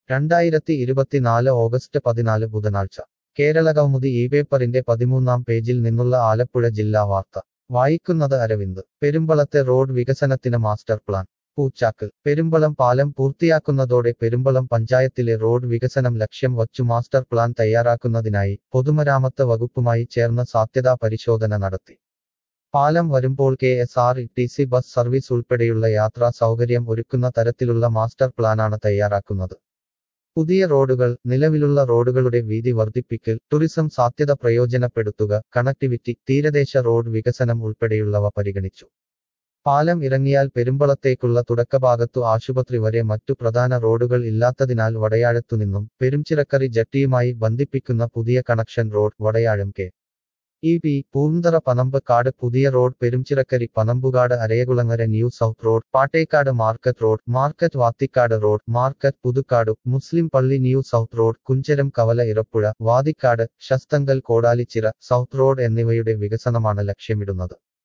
രണ്ടായിരത്തി ഇരുപത്തിനാല് ഓഗസ്റ്റ് പതിനാല് ബുധനാഴ്ച കേരളകൗമുദി ഈ പേപ്പറിന്റെ പതിമൂന്നാം പേജിൽ നിന്നുള്ള ആലപ്പുഴ ജില്ലാ വാർത്ത വായിക്കുന്നത് അരവിന്ദ് പെരുമ്പളത്തെ റോഡ് വികസനത്തിന് മാസ്റ്റർ പ്ലാൻ പൂച്ചാക്കൽ പെരുമ്പളം പാലം പൂർത്തിയാക്കുന്നതോടെ പെരുമ്പളം പഞ്ചായത്തിലെ റോഡ് വികസനം ലക്ഷ്യം വച്ചു മാസ്റ്റർ പ്ലാൻ തയ്യാറാക്കുന്നതിനായി പൊതുമരാമത്ത് വകുപ്പുമായി ചേർന്ന് സാധ്യതാ പരിശോധന നടത്തി പാലം വരുമ്പോൾ K S R T C bus service ഉൾപ്പെടെയുള്ള യാത്രാ സൗകര്യം ഒരുക്കുന്ന തരത്തിലുള്ള മാസ്റ്റർ പ്ലാനാണ് തയ്യാറാക്കുന്നത് പുതിയ റോഡുകൾ നിലവിലുള്ള റോഡുകളുടെ വീതി വർദ്ധിപ്പിക്കൽ ടൂറിസം സാധ്യത പ്രയോജനപ്പെടുത്തുക കണക്ടിവിറ്റി തീരദേശ റോഡ് വികസനം ഉൾപ്പെടെയുള്ളവ പരിഗണിച്ചു പാലം ഇറങ്ങിയാൽ പെരുമ്പളത്തേക്കുള്ള തുടക്കഭാഗത്തു ആശുപത്രി വരെ മറ്റു പ്രധാന റോഡുകൾ ഇല്ലാത്തതിനാൽ വടയാഴത്തുനിന്നും പെരുംചിറക്കറി ജട്ടിയുമായി ബന്ധിപ്പിക്കുന്ന പുതിയ connection road Vadayazham K E P Poonthara Panambukad പുതിയ road Perumchirakkari Panambukad Arayakulangara new south road Pattekkad market road market Vathikkad road market Puthukkad മുസ്ലിം പള്ളി ന്യൂ സൗത്ത് റോഡ് കുഞ്ചരം കവല ഇറപ്പുഴ വാതിക്കാട് ശസ്തങ്കൽ കോടാലിച്ചിറ സൗത്ത് റോഡ് എന്നിവയുടെ വികസനമാണ് ലക്ഷ്യമിടുന്നത്